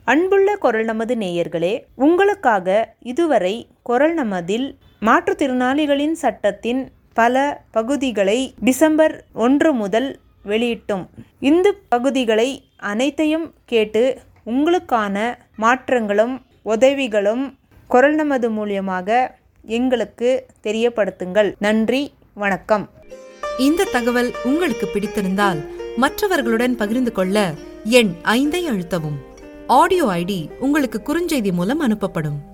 அன்புள்ள குரல் நமது நேயர்களே உங்களுக்காக இதுவரை குரல் நமதில் மாற்றுத்திறனாளிகளின் சட்டத்தின் பல பகுதிகளை டிசம்பர் ஒன்று முதல் வெளியிட்டோம் இந்த பகுதிகளை அனைத்தையும் கேட்டு உங்களுக்கான மாற்றங்களும் உதவிகளும் குரல் நமது மூலியமாக எங்களுக்கு தெரியப்படுத்துங்கள் நன்றி வணக்கம் இந்த தகவல் உங்களுக்கு பிடித்திருந்தால் மற்றவர்களுடன் பகிர்ந்து கொள்ள எண் ஐந்தை அழுத்தவும் ஆடியோ ஐடி உங்களுக்கு குறுஞ்செய்தி மூலம் அனுப்பப்படும்